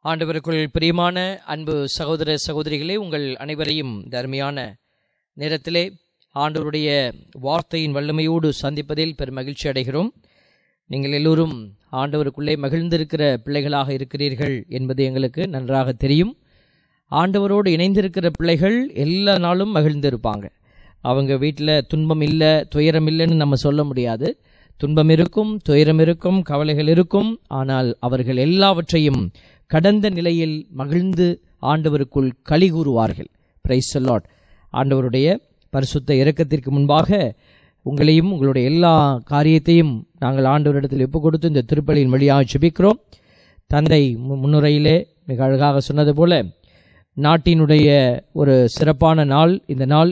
ஆண்டவருக்குள் பிரியமான அன்பு சகோதர சகோதரிகளே உங்கள் அனைவரையும் இந்த அருமையான நேரத்திலே ஆண்டவருடைய வார்த்தையின் வல்லமையோடு சந்திப்பதில் பெரும் மகிழ்ச்சி அடைகிறோம் நீங்கள் எல்லோரும் ஆண்டவருக்குள்ளே மகிழ்ந்திருக்கிற பிள்ளைகளாக இருக்கிறீர்கள் என்பது எங்களுக்கு நன்றாக தெரியும் ஆண்டவரோடு இணைந்திருக்கிற பிள்ளைகள் எல்லா நாளும் மகிழ்ந்திருப்பாங்க அவங்க வீட்டில் துன்பம் இல்லை துயரம் இல்லைன்னு நம்ம சொல்ல முடியாது துன்பம் இருக்கும் துயரம் இருக்கும் கவலைகள் இருக்கும் ஆனால் அவர்கள் எல்லாவற்றையும் கடந்த நிலையில் மகிழ்ந்து ஆண்டவருக்குள் களி கூறுவார்கள் பிரைஸ் லார்ட் ஆண்டவருடைய பரிசுத்த இரக்கத்திற்கு முன்பாக உங்களையும் உங்களுடைய எல்லா காரியத்தையும் நாங்கள் ஆண்டவரிடத்தில் ஒப்பு கொடுத்து இந்த திருப்பலியின் வழியாக ஜெபிக்கிறோம் தந்தை மு- முன்னுரையிலே மிக அழகாக சொன்னது போல நாட்டினுடைய ஒரு சிறப்பான நாள் இந்த நாள்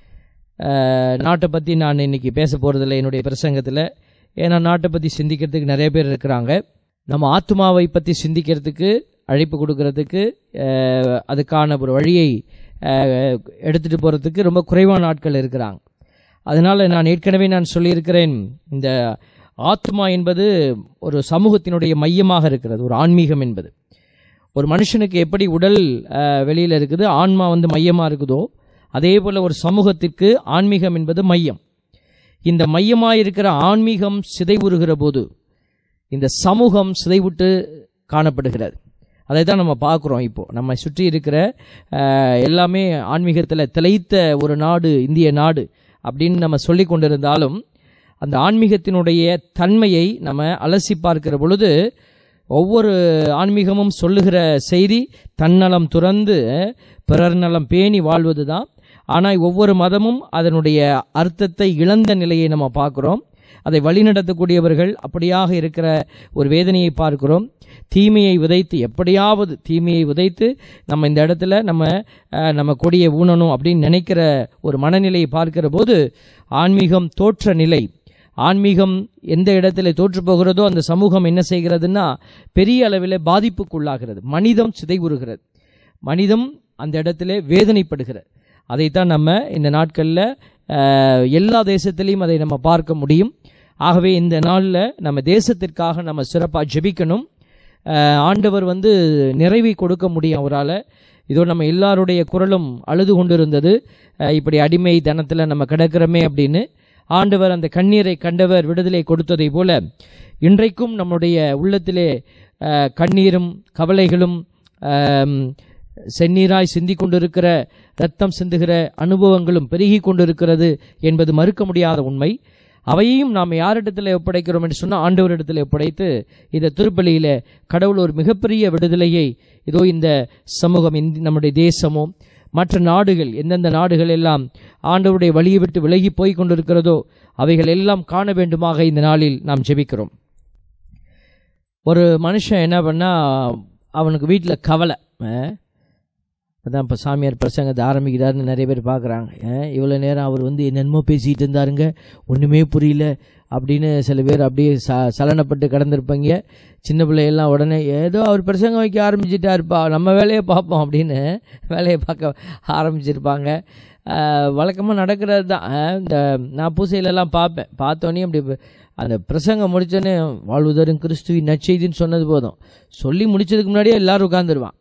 அஹ், நாட்டை பற்றி நான் இன்னைக்கு பேச போகிறதில்ல என்னுடைய பிரசங்கத்தில் ஏன்னா நாட்டை பற்றி சிந்திக்கிறதுக்கு நிறைய பேர் இருக்கிறாங்க நம்ம ஆத்மாவை பற்றி சிந்திக்கிறதுக்கு அழைப்பு கொடுக்கறதுக்கு அஹ், அதுக்கான ஒரு வழியை அஹ், எடுத்துட்டு போகிறதுக்கு ரொம்ப குறைவான ஆட்கள் இருக்கிறாங்க அதனால் நான் ஏற்கனவே நான் சொல்லியிருக்கிறேன் இந்த ஆத்மா என்பது ஒரு சமூகத்தினுடைய மையமாக இருக்கிறது ஒரு ஆன்மீகம் என்பது ஒரு மனுஷனுக்கு எப்படி உடல் அஹ், வெளியில இருக்குது ஆன்மா வந்து மையமா இருக்குதோ அதே போல ஒரு சமூகத்திற்கு ஆன்மீகம் என்பது மையம் இந்த மையமாக இருக்கிற ஆன்மீகம் சிதைவுறுகிற போது இந்த சமூகம் சிதைவுட்டு காணப்படுகிறது அதை தான் நம்ம பார்க்குறோம் இப்போ நம்ம சுற்றி இருக்கிற அஹ், எல்லாமே ஆன்மீகத்தில் திளைத்த ஒரு நாடு இந்திய நாடு அப்படின்னு நம்ம சொல்லி கொண்டிருந்தாலும் அந்த ஆன்மீகத்தினுடைய தன்மையை நம்ம அலசி பார்க்கிற பொழுது ஒவ்வொரு ஆன்மீகமும் சொல்லுகிற செய்தி தன்னலம் துறந்து பிறர் நலம் பேணி வாழ்வது தான் ஆனால் ஒவ்வொரு மதமும் அதனுடைய அர்த்தத்தை இழந்த நிலையை நம்ம பார்க்குறோம் அதை வழிநடத்தக்கூடியவர்கள் அப்படியாக இருக்கிற ஒரு வேதனையை பார்க்கிறோம் தீமையை விதைத்து எப்படியாவது தீமையை விதைத்து நம்ம இந்த இடத்துல நம்ம அஹ், நம்ம கொடியை ஊனணும் அப்படின்னு நினைக்கிற ஒரு மனநிலையை பார்க்கிற போது ஆன்மீகம் தோற்ற நிலை ஆன்மீகம் எந்த இடத்துல தோற்று போகிறதோ அந்த சமூகம் என்ன செய்கிறதுன்னா பெரிய அளவில் பாதிப்புக்குள்ளாகிறது மனிதம் சிதைவுறுகிறது மனிதம் அந்த இடத்துல வேதனைப்படுகிறது அதைத்தான் நம்ம இந்த நாட்களில் எல்லா தேசத்திலையும் அதை நம்ம பார்க்க முடியும் ஆகவே இந்த நாளில் நம்ம தேசத்திற்காக நம்ம சிறப்பாக ஜெபிக்கணும் அஹ், ஆண்டவர் வந்து நிறைவை கொடுக்க முடியும் அவரால் இதோ நம்ம எல்லாருடைய குரலும் அழுது கொண்டிருந்தது அஹ், இப்படி அடிமை தனத்தில் நம்ம கிடக்கிறோமே அப்படின்னு ஆண்டவர் அந்த கண்ணீரை கண்டவர் விடுதலை கொடுத்ததை போல இன்றைக்கும் நம்முடைய உள்ளத்திலே அஹ், கண்ணீரும் கவலைகளும் ஆம், செந்நீராய் சிந்திக் கொண்டிருக்கிற ரத்தம் சிந்துகிற அனுபவங்களும் பெருகி கொண்டிருக்கிறது என்பது மறுக்க முடியாத உண்மை அவையையும் நாம் யாரிடத்தில் ஒப்படைக்கிறோம் என்று சொன்னால் ஆண்டவரிடத்தில் ஒப்படைத்து இந்த திருப்பலியில கடவுள் ஒரு மிகப்பெரிய விடுதலையை இதோ இந்த சமூகம் இந்த நம்முடைய தேசமோ மற்ற நாடுகள் எந்தெந்த நாடுகள் எல்லாம் ஆண்டவருடைய வழியை விட்டு விலகி போய் கொண்டிருக்கிறதோ அவைகள் எல்லாம் காண வேண்டுமாக இந்த நாளில் நாம் ஜெபிக்கிறோம் ஒரு மனுஷன் என்ன பண்ணா அவனுக்கு வீட்டில் கவலை அஹ், அதான் இப்போ சாமியார் பிரசங்கத்தை ஆரம்பிக்கிறாருன்னு நிறைய பேர் பார்க்குறாங்க இவ்வளோ நேரம் அவர் வந்து என்னென்னமோ பேசிகிட்டு இருந்தாருங்க ஒன்றுமே புரியல அப்படின்னு சில பேர் அப்படியே ச சலனப்பட்டு கடந்திருப்பாங்க சின்ன பிள்ளையெல்லாம் உடனே ஏதோ அவர் பிரசங்கம் வைக்க ஆரம்பிச்சிட்டாருப்பா நம்ம வேலையை பார்ப்போம் அப்படின்னு வேலையை பார்க்க ஆரம்பிச்சிருப்பாங்க வழக்கமாக நடக்கிறது தான் அஹ், இந்த நான் பூசையிலெல்லாம் பார்ப்பேன் பார்த்தோன்னே அப்படி அந்த பிரசங்கம் முடிச்சோடனே வாழ்வுதரும் கிறிஸ்துவின் நற்செய்தின்னு சொன்னது போதும் சொல்லி முடிச்சதுக்கு முன்னாடியே எல்லாரும் உட்காந்துருவான்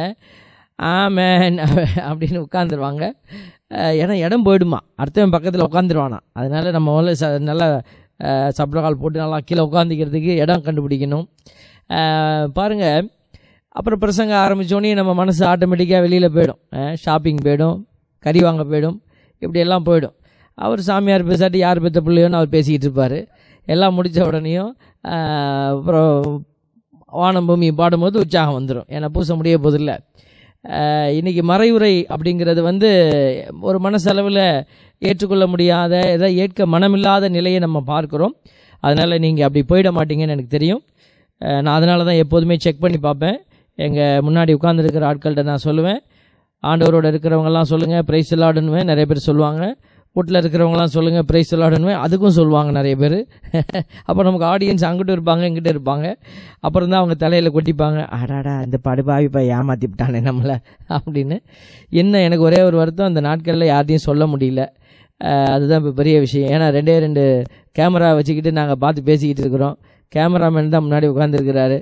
ஆமேன் அப்படின்னு உட்காந்துருவாங்க ஏன்னா இடம் போயிடுமா அடுத்தவன் பக்கத்தில் உட்காந்துருவானா அதனால நம்ம முதல்ல ச நல்லா சப்ளகால் போட்டு நல்லா கீழே உட்காந்துக்கிறதுக்கு இடம் கண்டுபிடிக்கணும் அஹ், பாருங்க அப்புறம் பிரசங்க ஆரம்பித்தோடனே நம்ம மனசு ஆட்டோமேட்டிக்காக வெளியில் போயிடும் ஷாப்பிங் போயிடும் கறி வாங்க போயிடும் இப்படியெல்லாம் போயிடும் அவர் சாமியார் பேசாட்டி யார் பெற்ற பிள்ளையோன்னு அவர் பேசிக்கிட்டு இருப்பார் எல்லாம் முடித்த உடனேயும் அஹ், அப்புறம் வானம் பூமி பாடும்போது உற்சாகம் வந்துடும் ஏன்னா பூச முடிய போதில்ல அஹ், இன்னைக்கு மறைவுரை அப்படிங்கிறது வந்து ஒரு மனசளவில் ஏற்றுக்கொள்ள முடியாத எதை ஏற்க மனமில்லாத நிலையை நம்ம பார்க்குறோம் அதனால் நீங்கள் அப்படி போயிட மாட்டீங்கன்னு எனக்கு தெரியும் அஹ், நான் அதனால தான் எப்போதுமே செக் பண்ணி பார்ப்பேன் எங்கள் முன்னாடி உட்காந்துருக்கிற ஆட்கள்கிட்ட நான் சொல்லுவேன் ஆண்டவரோட இருக்கிறவங்கலாம் சொல்லுங்கள் ப்ரைஸ் விளாடுன்னுவேன் நிறைய பேர் சொல்லுவாங்க வீட்டில் இருக்கிறவங்களாம் சொல்லுங்கள் ப்ரைஸ் விளாடுன்னுவேன் அதுக்கும் சொல்லுவாங்க நிறைய பேர் அப்போ நமக்கு ஆடியன்ஸ் அங்கிட்டும் இருப்பாங்க இங்கிட்ட இருப்பாங்க அப்புறம் தான் அவங்க தலையில் கொட்டிப்பாங்க அடாடா இந்த படுபாவிப்பா ஏமாத்தி விட்டானே நம்மளை அப்படின்னு என்ன எனக்கு ஒரே ஒரு வருத்தம் அந்த நாட்களில் யார்ட்டையும் சொல்ல முடியல அஹ் அதுதான் இப்போ பெரிய விஷயம் ஏன்னா ரெண்டே ரெண்டு கேமரா வச்சுக்கிட்டு நாங்கள் பார்த்து பேசிக்கிட்டு இருக்கிறோம் கேமராமேன் தான் முன்னாடி உட்காந்துருக்கிறாரு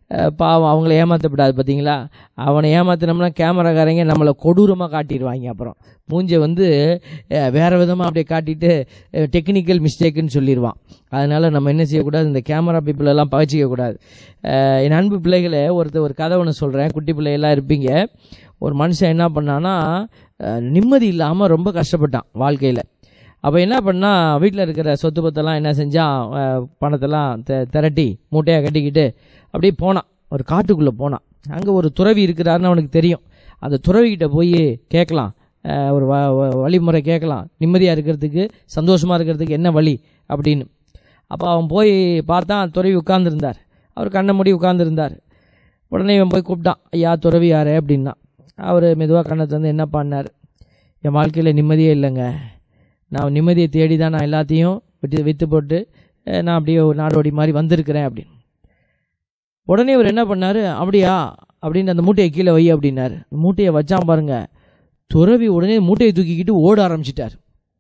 அஹ், பாவம் அவங்கள ஏமாற்றப்படாது பார்த்தீங்களா அவனை ஏமாத்தினோம்னா கேமராக்காரங்க நம்மளை கொடூரமாக காட்டிடுவாங்க அப்புறம் மூஞ்சை வந்து அஹ், வேற விதமாக அப்படியே காட்டிட்டு டெக்னிக்கல் மிஸ்டேக்குன்னு சொல்லிடுவான் அதனால் நம்ம என்ன செய்யக்கூடாது இந்த கேமரா பீப்புள் எல்லாம் பகச்சிக்க கூடாது அஹ், என் அன்பு பிள்ளைகளை ஒருத்தர் ஒரு கதை ஒன்று சொல்கிறேன் குட்டி பிள்ளைகள்லாம் இருப்பீங்க ஒரு மனுஷன் என்ன பண்ணான்னா அஹ், நிம்மதி இல்லாமல் ரொம்ப கஷ்டப்பட்டான் வாழ்க்கையில் அப்போ என்ன பண்ணா வீட்டில் இருக்கிற சொத்து பத்தெல்லாம் என்ன செஞ்சான் அஹ், பணத்தெல்லாம் த திரட்டி மூட்டையாக கட்டிக்கிட்டு அப்படியே போனான் ஒரு காட்டுக்குள்ளே போனான் அங்கே ஒரு துறவி இருக்கிறாருன்னு அவனுக்கு தெரியும் அந்த துறவிக்கிட்ட போய் கேட்கலாம் அஹ், ஒரு வ வ- வழிமுறை கேட்கலாம் நிம்மதியாக இருக்கிறதுக்கு சந்தோஷமாக இருக்கிறதுக்கு என்ன வழி அப்படின்னு அப்போ அவன் போய் பார்த்தான் துறவி உட்கார்ந்திருந்தார் அவர் கண்ணை மூடி உட்கார்ந்திருந்தார் உடனே இவன் போய் கூப்பிட்டான் ஐயா துறவி யாரு அப்படின்னா அவர் மெதுவாக கண்ணை தந்து என்ன பண்ணார் என் வாழ்க்கையில் நிம்மதியே இல்லைங்க நான் நிம்மதியை தேடி தான் நான் எல்லாத்தையும் விட்டு விற்று போட்டு அஹ், நான் அப்படியே ஒரு நாடோடி மாதிரி வந்திருக்கிறேன் அப்படின்னு உடனே இவர் என்ன பண்ணார் அப்படியா அப்படின்னு அந்த மூட்டையை கீழே வை அப்படின்னாரு மூட்டையை வச்சான் பாருங்க துறவி உடனே மூட்டையை தூக்கிக்கிட்டு ஓட ஆரம்பிச்சிட்டார்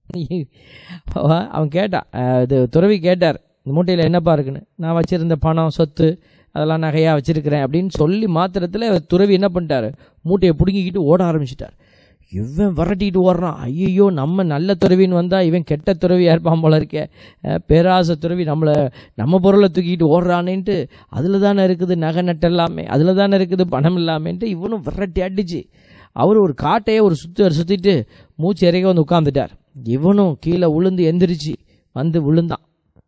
அவ- அவன் கேட்டான் அஹ், இது துறவி கேட்டார் இந்த மூட்டையில் என்னப்பா இருக்குன்னு நான் வச்சிருந்த பணம் சொத்து அதெல்லாம் நகையாக வச்சிருக்கிறேன் அப்படின்னு சொல்லி மாத்திரத்தில் துறவி என்ன பண்ணிட்டாரு மூட்டையை பிடுங்கிக்கிட்டு ஓட ஆரம்பிச்சிட்டார் இவன் விரட்டிக்கிட்டு ஓடுறான் ஐயோ நம்ம நல்ல துறவின்னு வந்தால் இவன் கெட்ட துறவியாக இருப்பான் போல இருக்கே அஹ், பேராசை துறவி நம்மளை நம்ம பொருளை தூக்கிட்டு ஓடுறானேன்ட்டு அதில் தானே இருக்குது நகை நட்டு எல்லாமே அதில் தானே இருக்குது பணம் இல்லாமேன்ட்டு இவனும் விரட்டி அடிச்சு அவர் ஒரு காட்டையே ஒரு சுற்றி சுற்றிட்டு மூச்சு இறக்க வந்து உட்காந்துட்டார் இவனும் கீழே உளுந்து எந்திரிச்சு வந்து விழுந்தான்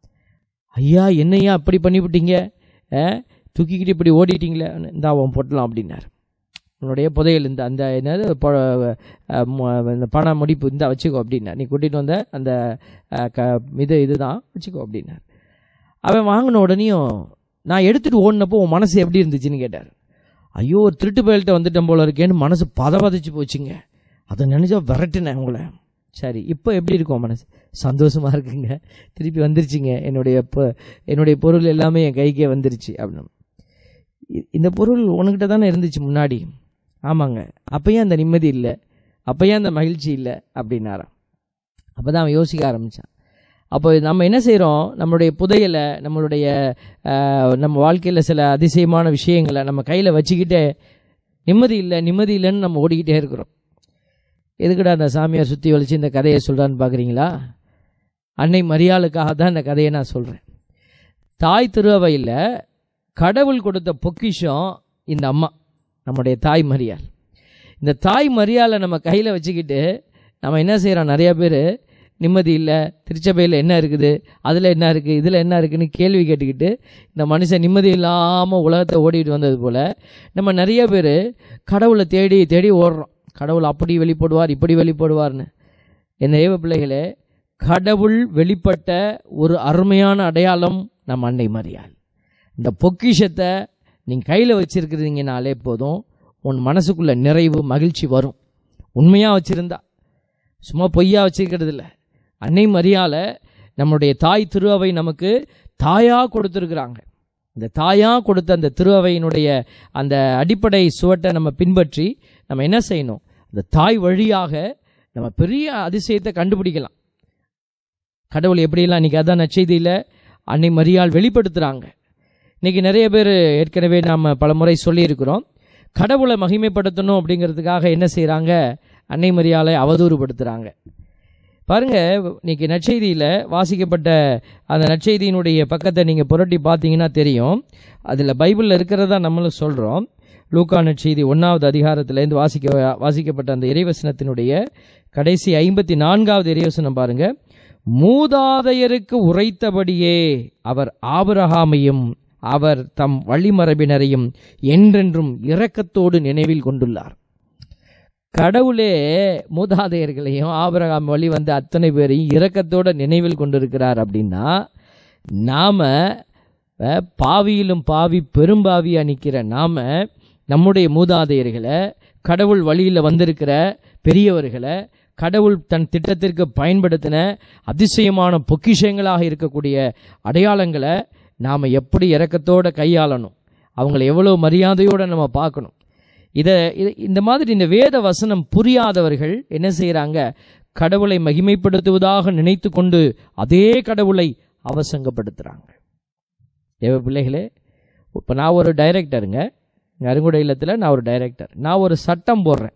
ஐயா என்னையா அப்படி பண்ணிவிட்டீங்க அஹ், தூக்கிக்கிட்டு இப்படி ஓடிட்டீங்களே இந்த அவன் போட்டலாம் அப்படின்னார் உன்னுடைய புதையல் இந்த அந்த என்னது பொ- அஹ், மு- இந்த பண முடிப்பு இந்த வச்சுக்கோ அப்படின்னார் நீ கூட்டிகிட்டு வந்த அந்த அஹ், க இது இதுதான் வச்சுக்கோ அப்படின்னார் அவன் வாங்கின உடனேயும் நான் எடுத்துகிட்டு ஓடினப்போ உன் மனசு எப்படி இருந்துச்சுன்னு கேட்டார் ஐயோ ஒரு திருட்டு பயல்கிட்ட வந்துட்டேன் போல இருக்கேன்னு மனசு பதபதிச்சு போச்சுங்க அதை நினச்சா விரட்டினேன் உங்களை சரி இப்போ எப்படி இருக்கும் மனசு சந்தோஷமா இருக்குங்க திருப்பி வந்துருச்சுங்க என்னுடைய பொ- என்னுடைய பொருள் எல்லாமே என் கைக்கே வந்துருச்சு அப்படின்னு இ- இந்த பொருள் உனக்கிட்ட தானே இருந்துச்சு முன்னாடி ஆமாங்க அப்பயும் அந்த நிம்மதி இல்லை அப்பயும் அந்த மகிழ்ச்சி இல்லை அப்படின்னாராம் அப்போ தான் அவன் யோசிக்க ஆரம்பித்தான் அப்போ நம்ம என்ன செய்கிறோம் நம்மளுடைய புதையலை நம்மளுடைய ஆஹ், நம்ம வாழ்க்கையில் சில அதிசயமான விஷயங்களை நம்ம கையில் வச்சுக்கிட்டே நிம்மதி இல்லை நிம்மதி இல்லைன்னு நம்ம ஓடிக்கிட்டே இருக்கிறோம் எதுக்குடா அந்த சாமியார் சுற்றி வலிச்சு இந்த கதையை சொல்கிறான்னு பார்க்குறீங்களா அன்னை மரியாளுக்காக தான் இந்த கதையை நான் சொல்கிறேன் தாய் திருவையில் கடவுள் கொடுத்த பொக்கிஷம் இந்த அம்மா நம்முடைய தாய் மரியாள் இந்த தாய் மரியாதை நம்ம கையில் வச்சுக்கிட்டு நம்ம என்ன செய்கிறோம் நிறைய பேர் நிம்மதி இல்லை திருச்சபையில் என்ன இருக்குது அதில் என்ன இருக்குது இதில் என்ன இருக்குன்னு கேள்வி கேட்டுக்கிட்டு இந்த மனுஷன் நிம்மதி இல்லாமல் உலகத்தை ஓடிட்டு வந்தது போல் நம்ம நிறைய பேர் கடவுளை தேடி தேடி ஓடுறோம் கடவுள் அப்படி வெளிப்படுவார் இப்படி வெளிப்படுவார்னு என் ஏவ பிள்ளைகளே கடவுள் வெளிப்பட்ட ஒரு அருமையான அடையாளம் நம் அன்னை மரியாள் இந்த பொக்கிஷத்தை நீங்கள் கையில் வச்சிருக்கிறீங்கனாலே போதும் உன் மனசுக்குள்ள நிறைவு மகிழ்ச்சி வரும் உண்மையாக வச்சிருந்தா சும்மா பொய்யா வச்சிருக்கிறது இல்லை அன்னை மரியால நம்முடைய தாய் திருஅவை நமக்கு தாயாக கொடுத்துருக்குறாங்க இந்த தாயாக கொடுத்த அந்த திருஅவையினுடைய அந்த அடிப்படை சுவட்டை நம்ம பின்பற்றி நம்ம என்ன செய்யணும் அந்த தாய் வழியாக நம்ம பெரிய அதிசயத்தை கண்டுபிடிக்கலாம் கடவுள் எப்படியெல்லாம் இன்னைக்கு அதான் நச்செய்தியில் அன்னை மரியாள் வெளிப்படுத்துகிறாங்க இன்னைக்கு நிறைய பேர் ஏற்கனவே நாம் பல முறை சொல்லியிருக்கிறோம் கடவுளை மகிமைப்படுத்தணும் அப்படிங்கிறதுக்காக என்ன செய்கிறாங்க அன்னை மரியாளை அவதூறுபடுத்துகிறாங்க பாருங்க இன்னைக்கு நற்செய்தியில் வாசிக்கப்பட்ட அந்த நற்செய்தியினுடைய பக்கத்தை நீங்கள் புரட்டி பார்த்தீங்கன்னா தெரியும் அதில் பைபிளில் இருக்கிறதா நம்மளும் சொல்கிறோம் லூக்கா நற்செய்தி ஒன்றாவது அதிகாரத்திலேருந்து வாசிக்க வாசிக்கப்பட்ட அந்த இறைவசனத்தினுடைய கடைசி ஐம்பத்தி நான்காவது இறைவசனம் பாருங்க மூதாதையருக்கு உரைத்தபடியே அவர் ஆபிரகாமையும் அவர் தம் வழிமரபினரையும் என்றென்றும் இரக்கத்தோடு நினைவில் கொண்டுள்ளார் கடவுளே மூதாதையர்களையும் ஆபிரகாம் வழி வந்த அத்தனை பேரையும் இரக்கத்தோட நினைவில் கொண்டிருக்கிறார் அப்படின்னா நாம அஹ், பாவியிலும் பாவி பெரும்பாவியா நிற்கிற நாம நம்முடைய மூதாதையர்களை கடவுள் வழியில் வந்திருக்கிற பெரியவர்களை கடவுள் தன் திட்டத்திற்கு பயன்படுத்தின அதிசயமான பொக்கிஷங்களாக இருக்கக்கூடிய அடையாளங்களை நாம் எப்படி இரக்கத்தோட கையாளணும் அவங்களை எவ்வளோ மரியாதையோடு நம்ம பார்க்கணும் இதை இதை- இந்த மாதிரி இந்த வேத வசனம் புரியாதவர்கள் என்ன செய்கிறாங்க கடவுளை மகிமைப்படுத்துவதாக நினைத்து கொண்டு அதே கடவுளை அவசங்கப்படுத்துகிறாங்க தேவ பிள்ளைகளே இப்போ நான் ஒரு டைரக்டருங்க அருங்குடை இல்லத்தில் நான் ஒரு டைரக்டர் நான் ஒரு சட்டம் போடுறேன்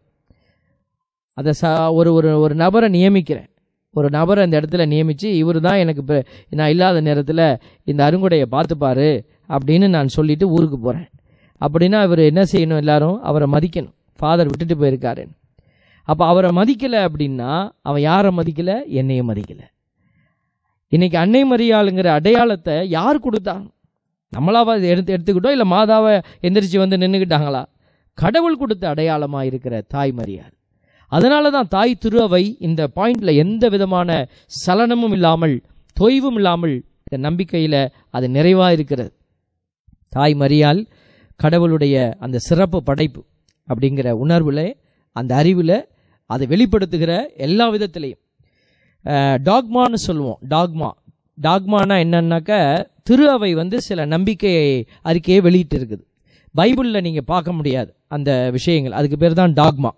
அதை ச ஒரு ஒரு ஒரு நபரை நியமிக்கிறேன் ஒரு நபரை அந்த இடத்துல நியமித்து இவர் தான் எனக்கு இப்போ நான் இல்லாத நேரத்தில் இந்த அருங்குடையை பார்த்துப்பாரு அப்படின்னு நான் சொல்லிட்டு ஊருக்கு போகிறேன் அப்படின்னா இவர் என்ன செய்யணும் எல்லாரும் அவரை மதிக்கணும் ஃபாதர் விட்டுட்டு போயிருக்காரு அப்போ அவரை மதிக்கலை அப்படின்னா அவன் யாரை மதிக்கலை என்னையும் மதிக்கலை இன்னைக்கு அன்னை மரியாளுங்கிற அடையாளத்தை யார் கொடுத்தா நம்மளாவா இதை எடுத்து எடுத்துக்கிட்டோம் இல்லை மாதாவை எந்திரிச்சு வந்து நின்றுக்கிட்டாங்களா கடவுள் கொடுத்த அடையாளமாக இருக்கிற தாய் மரியாள் அதனால தான் தாய் திரு அவை இந்த பாயிண்ட்ல எந்த விதமான சலனமும் இல்லாமல் தொய்வும் இல்லாமல் இந்த நம்பிக்கையில் அது நிறைவாக இருக்கிறது தாய் மரியாள் கடவுளுடைய அந்த சிறப்பு படைப்பு அப்படிங்கிற உணர்வில் அந்த அறிவில் அதை வெளிப்படுத்துகிற எல்லா விதத்திலையும் டாக்மான்னு சொல்லுவோம் டாக்மா டாக்மானா என்னன்னாக்க திரு அவை வந்து சில நம்பிக்கை அறிக்கையை வெளியிட்டு இருக்குது பைபிளில் நீங்கள் பார்க்க முடியாது அந்த விஷயங்கள் அதுக்கு பேர் தான் டாக்மா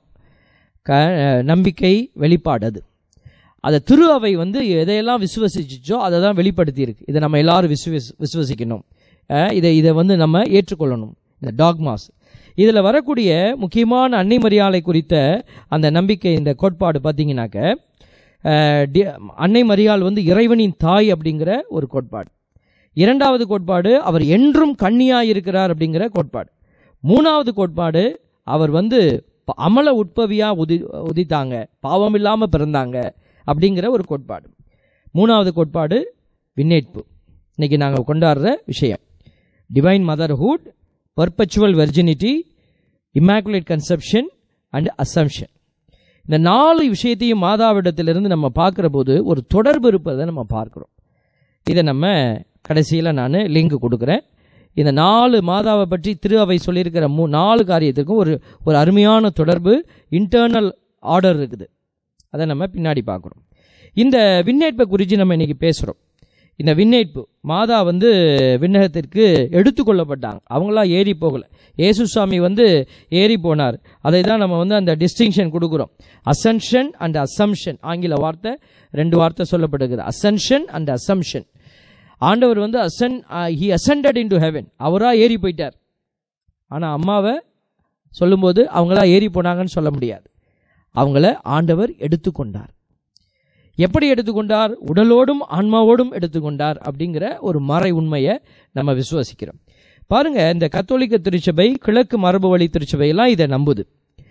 க நம்பிக்கை வெளிப்பாடு அது அதை திரு அவை வந்து எதையெல்லாம் விசுவசிச்சோ அதை தான் வெளிப்படுத்தி இருக்கு இதை நம்ம எல்லாரும் விசுவஸ் விசுவசிக்கணும் அஹ் இதை இதை வந்து நம்ம ஏற்றுக்கொள்ளணும் இந்த டாக்மாஸ் இதில் வரக்கூடிய முக்கியமான அன்னை மரியாதை குறித்த அந்த நம்பிக்கை இந்த கோட்பாடு பார்த்தீங்கன்னாக்க அஹ், டி- அன்னை மரியாள் வந்து இறைவனின் தாய் அப்படிங்கிற ஒரு கோட்பாடு இரண்டாவது கோட்பாடு அவர் என்றும் கன்னியாய் இருக்கிறார் அப்படிங்கிற கோட்பாடு மூணாவது கோட்பாடு அவர் வந்து ப- அமல உட்பவியா உதி உதித்தாங்க பாவம் இல்லாமல் பிறந்தாங்க அப்படிங்கிற ஒரு கோட்பாடு மூணாவது கோட்பாடு விண்ணேற்பு இன்னைக்கு நாங்கள் கொண்டாடுற விஷயம் divine motherhood perpetual virginity immaculate conception and assumption இந்த நாலு விஷயத்தையும் மாதாவிடத்திலிருந்து நம்ம பார்க்குற போது ஒரு தொடர்பு இருப்பதை நம்ம பார்க்குறோம் இதை நம்ம கடைசியில் நான் லிங்க் கொடுக்குறேன் இந்த நாலு மாதாவை பற்றி திரு அவை சொல்லியிருக்கிற மூ நாலு காரியத்துக்கும் ஒரு ஒரு அருமையான தொடர்பு இன்டர்னல் ஆர்டர் இருக்குது அதை நம்ம பின்னாடி பார்க்குறோம் இந்த விண்ணேற்பை குறித்து நம்ம இன்னைக்கு பேசுகிறோம் இந்த விண்ணேற்பு மாதா வந்து விண்ணகத்திற்கு எடுத்துக்கொள்ளப்பட்டாங்க அவங்களா ஏறி போகல இயேசுசாமி வந்து ஏறி போனார் அதை தான் நம்ம வந்து அந்த டிஸ்டிங்ஷன் கொடுக்குறோம் அசன்ஷன் அண்ட் அசம்ஷன் ஆங்கில வார்த்தை ரெண்டு வார்த்தை சொல்லப்படுகிறது அசன்ஷன் அண்ட் அசம்ஷன் ஆண்டவர் வந்து as in he ascended into heaven அவராக ஏறி போயிட்டார் ஆனால் அம்மாவை சொல்லும்போது அவங்களா ஏறி போனாங்கன்னு சொல்ல முடியாது அவங்கள ஆண்டவர் எடுத்துக்கொண்டார் எப்படி எடுத்துக்கொண்டார் உடலோடும் ஆன்மாவோடும் எடுத்துக்கொண்டார் அப்படிங்கிற ஒரு மறை உண்மையை நம்ம விசுவாசிக்கிறோம் பாருங்க இந்த கத்தோலிக்க திருச்சபை கிழக்கு மரபு வழி திருச்சபையெல்லாம் இதை நம்புது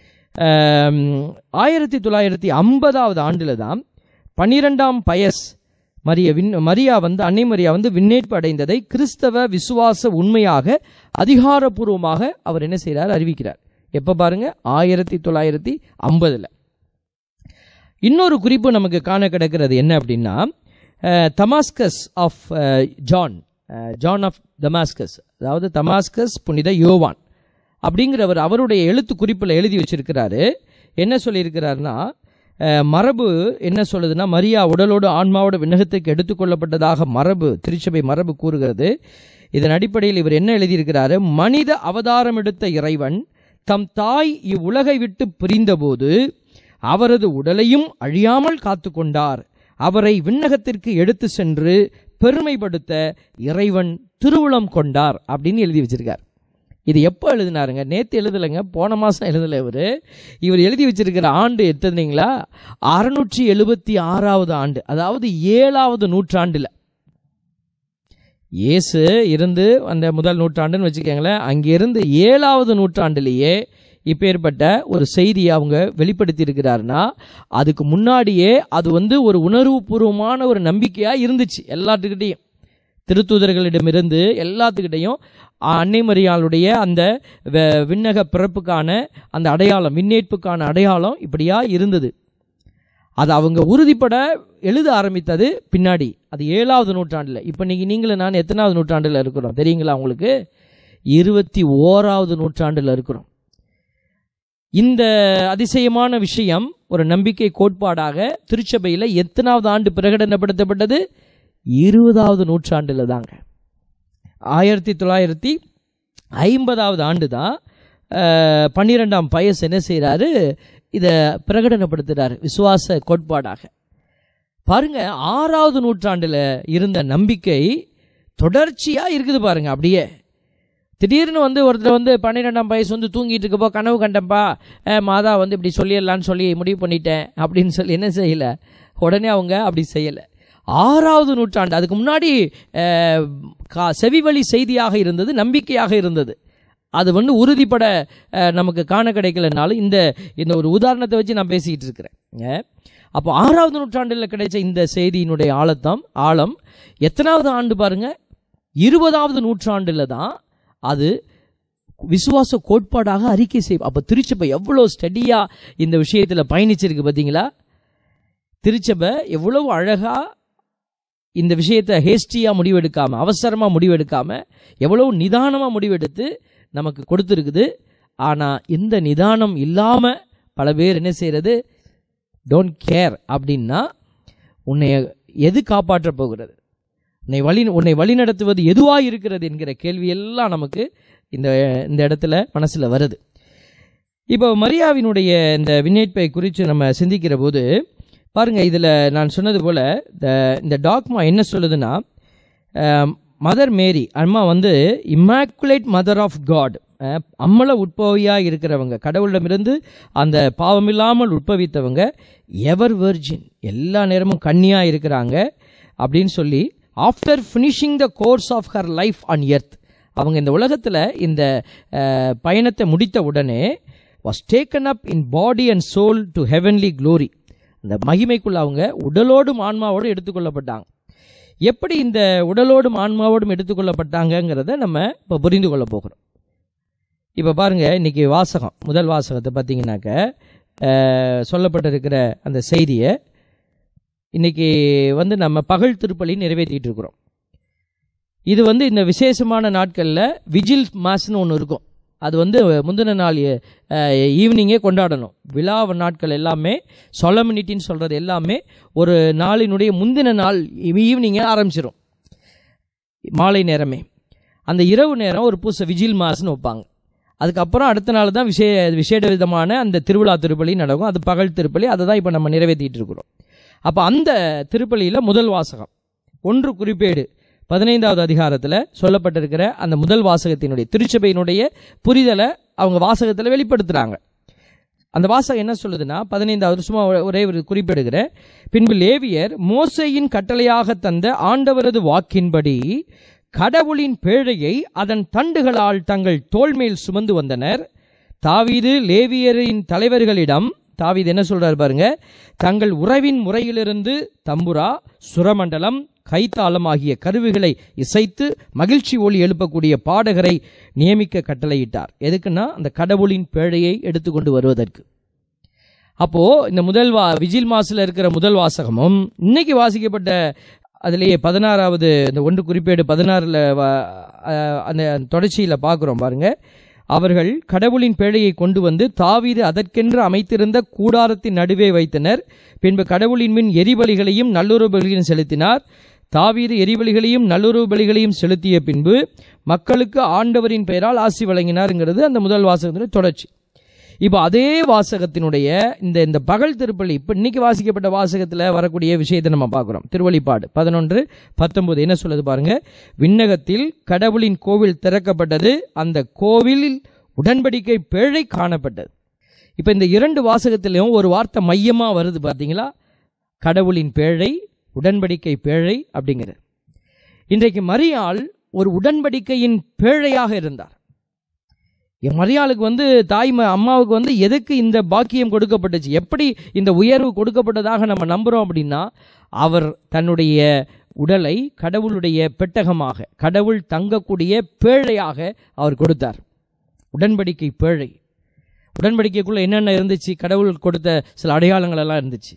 ஆம், ஆயிரத்தி தொள்ளாயிரத்தி ஐம்பதாவது ஆண்டில் தான் பன்னிரெண்டாம் பயஸ் மரிய விண் மரியா வந்து அன்னை மரியா வந்து விண்ணேற்பு அடைந்ததை கிறிஸ்தவ விசுவாச உண்மையாக அதிகாரப்பூர்வமாக அவர் என்ன செய்கிறார் அறிவிக்கிறார் எப்போ பாருங்க ஆயிரத்தி தொள்ளாயிரத்தி ஐம்பதில் இன்னொரு குறிப்பு நமக்கு காண கிடக்கிறது என்ன அப்படின்னா ah, Damascus of ah, John ah, John of Damascus அதாவது தமாஸ்கஸ் புனித யோவான் அப்படிங்கிறவர் அவருடைய எழுத்து குறிப்பில் எழுதி வச்சிருக்கிறாரு என்ன சொல்லியிருக்கிறாருன்னா அஹ், மரபு என்ன சொல்லுதுன்னா மரியா உடலோடு ஆன்மாவோட விண்ணகத்துக்கு எடுத்துக்கொள்ளப்பட்டதாக மரபு திருச்சபை மரபு கூறுகிறது இதன் அடிப்படையில் இவர் என்ன எழுதியிருக்கிறாரு மனித அவதாரம் எடுத்த இறைவன் தம் தாய் இவ்வுலகை விட்டு பிரிந்தபோது அவரது உடலையும் அழியாமல் காத்து கொண்டார் அவரை விண்ணகத்திற்கு எடுத்து சென்று பெருமைப்படுத்த இறைவன் திருவுளம் கொண்டார் அப்படின்னு எழுதி வச்சிருக்கார் இது எப்போ எழுதினாருங்க நேற்று எழுதலைங்க போன மாதம் எழுதலை இவர் இவர் எழுதி வச்சிருக்கிற ஆண்டு எத்தனைங்களா அறுநூற்றி எழுபத்தி ஆறாவது ஆண்டு அதாவது ஏழாவது நூற்றாண்டில் இயேசு இருந்து அந்த முதல் நூற்றாண்டுன்னு வச்சுக்கோங்களேன் அங்கிருந்து ஏழாவது நூற்றாண்டிலேயே இப்பேற்பட்ட ஒரு செய்தியை அவங்க வெளிப்படுத்தி இருக்கிறாருன்னா அதுக்கு முன்னாடியே அது வந்து ஒரு உணர்வுபூர்வமான ஒரு நம்பிக்கையாக இருந்துச்சு எல்லாத்துக்கிட்டையும் திருத்தூதர்களிடமிருந்து எல்லாத்துக்கிட்டையும் அன்னை மரியாளுடைய அந்த வ- விண்ணக பிறப்புக்கான அந்த அடையாளம் விண்ணேற்புக்கான அடையாளம் இப்படியா இருந்தது அது அவங்க உறுதிப்பட எழுத ஆரம்பித்தது பின்னாடி அது ஏழாவது நூற்றாண்டில் இப்போ நீங்கள் நீங்களும் நான் எத்தனாவது நூற்றாண்டில் இருக்கிறோம் தெரியுங்களா உங்களுக்கு இருபத்தி ஓராவது நூற்றாண்டில் இருக்கிறோம் இந்த அதிசயமான விஷயம் ஒரு நம்பிக்கை கோட்பாடாக திருச்சபையில் எத்தனாவது ஆண்டு பிரகடனப்படுத்தப்பட்டது இருபதாவது நூற்றாண்டில் தாங்க ஆயிரத்தி தொள்ளாயிரத்தி ஐம்பதாவது ஆண்டு தான் அஹ், பன்னிரெண்டாம் பயஸ் என்ன செய்கிறாரு இதை பிரகடனப்படுத்துகிறாரு விசுவாச கோட்பாடாக பாருங்க ஆறாவது நூற்றாண்டில் இருந்த நம்பிக்கை தொடர்ச்சியாக இருக்குது பாருங்க அப்படியே திடீர்னு வந்து ஒருத்தர் வந்து பன்னிரெண்டாம் வயசு வந்து தூங்கிட்டு இருக்கப்போ கனவு கண்டப்பா அஹ், மாதா வந்து இப்படி சொல்லிடலான்னு சொல்லி முடிவு பண்ணிட்டேன் அப்படின்னு சொல்லி என்ன செய்யலை உடனே அவங்க அப்படி செய்யலை ஆறாவது நூற்றாண்டு அதுக்கு முன்னாடி அஹ், கா- செவிவழி செய்தியாக இருந்தது நம்பிக்கையாக இருந்தது அது வந்து உறுதிப்பட அஹ், நமக்கு காண கிடைக்கலனாலும் இந்த இந்த ஒரு உதாரணத்தை வச்சு நான் பேசிக்கிட்டு இருக்கிறேன் அஹ், அப்போ ஆறாவது நூற்றாண்டில் கிடைச்ச இந்த செய்தியினுடைய ஆழத்தம் ஆழம் எத்தனாவது ஆண்டு பாருங்க இருபதாவது நூற்றாண்டில் தான் அது விசுவாச கோட்பாடாக அறிக்கை செய்யும் அப்போ திருச்சபை எவ்வளோ ஸ்டடியாக இந்த விஷயத்தில் பயணிச்சிருக்கு பார்த்தீங்களா திருச்சபை எவ்வளவு அழகாக இந்த விஷயத்தை ஹேஸ்டியாக முடிவெடுக்காம அவசரமாக முடிவெடுக்காம எவ்வளவு நிதானமாக முடிவெடுத்து நமக்கு கொடுத்துருக்குது ஆனால் இந்த நிதானம் இல்லாமல் பல பேர் என்ன செய்கிறது டோன்ட் கேர் அப்படின்னா உன்னை எது காப்பாற்றப் போகிறது உன்னை வழி உன்னை வழிநடத்துவது எதுவாக இருக்கிறது என்கிற கேள்வியெல்லாம் நமக்கு இந்த இந்த இடத்துல மனசில் வருது இப்போ மரியாவினுடைய இந்த விண்ணேற்பை குறித்து நம்ம சிந்திக்கிற போது பாருங்க இதில் நான் சொன்னது போல் இந்த இந்த டாக்மா என்ன சொல்லுதுன்னா மதர் மேரி அம்மா வந்து இம்மாக்குலேட் மதர் ஆஃப் காட் அம்மள உட்பவியாக இருக்கிறவங்க கடவுளிடமிருந்து அந்த பாவமில்லாமல் உட்பவித்தவங்க எவர் வெர்ஜின் எல்லா நேரமும் கன்னியாக இருக்கிறாங்க அப்படின்னு சொல்லி after finishing the course of her life on earth அவங்க இந்த உலகத்தில் இந்த அஹ், பயணத்தை முடித்த உடனே was taken up in body and soul to heavenly glory அந்த மகிமைக்குள்ள அவங்க உடலோடும் ஆன்மாவோடும் எடுத்துக்கொள்ளப்பட்டாங்க எப்படி இந்த உடலோடும் ஆன்மாவோடும் எடுத்துக்கொள்ளப்பட்டாங்கங்கிறத நம்ம இப்போ புரிந்து கொள்ள போகிறோம் இப்போ பாருங்க இன்னைக்கு வாசகம் முதல் வாசகத்தை பார்த்தீங்கன்னாக்க அஹ், சொல்லப்பட்டிருக்கிற அந்த செய்தியை இன்னைக்கு வந்து நம்ம பகல் திருப்பலி நிறைவேற்றிட்டு இருக்கிறோம் இது வந்து இந்த விசேஷமான நாட்களில் விஜில் மாஸ்னு ஒன்று இருக்கும் அது வந்து முந்தின நாள் ஈவினிங்கே கொண்டாடணும் விழா நாட்கள் எல்லாமே சொலமினிட்டின்னு சொல்கிறது எல்லாமே ஒரு நாளினுடைய முந்தின நாள் ஈவினிங்கே ஆரம்பிச்சிடும் மாலை நேரமே அந்த இரவு நேரம் ஒரு பூச விஜில் மாஸ்னு வைப்பாங்க அதுக்கப்புறம் அடுத்த நாள் தான் விஷய விசேட விதமான அந்த திருவிழா திருப்பலி நடக்கும் அது பகல் திருப்பலி அதை தான் இப்போ நம்ம நிறைவேற்றிட்டு இருக்கிறோம் அப்போ அந்த திருப்பலியில் முதல் வாசகம் ஒன்று குறிப்பேடு பதினைந்தாவது அதிகாரத்தில் சொல்லப்பட்டிருக்கிற அந்த முதல் வாசகத்தினுடைய திருச்சபையினுடைய புரிதலை அவங்க வாசகத்தில் வெளிப்படுத்துகிறாங்க அந்த வாசகம் என்ன சொல்லுதுன்னா பதினைந்தாவது சும்மா ஒரே ஒரு குறிப்பிடுகிற பின்பு லேவியர் மோசையின் கட்டளையாக தந்த ஆண்டவரது வாக்கின்படி கடவுளின் பேழையை அதன் தண்டுகளால் தங்கள் தோள்மேல் சுமந்து வந்தனர் தாவீது லேவியரின் தலைவர்களிடம் தாவீது என்ன சொல்றாரு பாருங்க தங்கள் உறவின் முறையிலிருந்து தம்புரா சுரமண்டலம் கைத்தாளம் ஆகிய கருவிகளை இசைத்து மகிழ்ச்சி ஒளி எழுப்பக்கூடிய பாடகரை நியமிக்க கட்டளையிட்டார் எதுக்குன்னா அந்த கடவுளின் பேழையை எடுத்துக்கொண்டு வருவதற்கு அப்போ இந்த முதல் வா விஜில் மாசில் இருக்கிற முதல் வாசகமும் இன்னைக்கு வாசிக்கப்பட்ட அதிலேயே பதினாறாவது இந்த ஒன்று குறிப்பேடு பதினாறில் அந்த தொடர்ச்சியில் பார்க்குறோம் பாருங்க அவர்கள் கடவுளின் பேழையை கொண்டு வந்து தாவீது அதற்கென்று அமைத்திருந்த கூடாரத்தின் நடுவே வைத்தனர் பின்பு கடவுளின் மின் எரிபலிகளையும் நல்லுறவு பலிகளையும் செலுத்தினார் தாவீது எரிபலிகளையும் நல்லுறவு பலிகளையும் செலுத்திய பின்பு மக்களுக்கு ஆண்டவரின் பெயரால் ஆசி வழங்கினார்ங்கிறது அந்த முதல் வாசகத்தினுடைய தொடர்ச்சி இப்போ அதே வாசகத்தினுடைய இந்த இந்த பகல் திருப்பலி இப்போ இன்னைக்கு வாசிக்கப்பட்ட வாசகத்தில் வரக்கூடிய விஷயத்தை நம்ம பார்க்குறோம் திருவழிப்பாடு பதினொன்று பத்தொன்பது என்ன சொல்லுது பாருங்க விண்ணகத்தில் கடவுளின் கோவில் திறக்கப்பட்டது அந்த கோவிலில் உடன்படிக்கை பேழை காணப்பட்டது இப்போ இந்த இரண்டு வாசகத்திலையும் ஒரு வார்த்தை மையமாக வருது பார்த்தீங்களா கடவுளின் பேழை உடன்படிக்கை பேழை அப்படிங்கிறது இன்றைக்கு மரியாள் ஒரு உடன்படிக்கையின் பேழையாக இருந்தார் என் மரியாளுக்கு வந்து தாய் ம- அம்மாவுக்கு வந்து எதுக்கு இந்த பாக்கியம் கொடுக்கப்பட்டுச்சு எப்படி இந்த உயர்வு கொடுக்கப்பட்டதாக நம்ம நம்புறோம் அப்படின்னா அவர் தன்னுடைய உடலை கடவுளுடைய பெட்டகமாக கடவுள் தங்கக்கூடிய பேழையாக அவர் கொடுத்தார் உடன்படிக்கை பேழை உடன்படிக்கைக்குள்ள என்னென்ன இருந்துச்சு கடவுள் கொடுத்த சில அடையாளங்கள் எல்லாம் இருந்துச்சு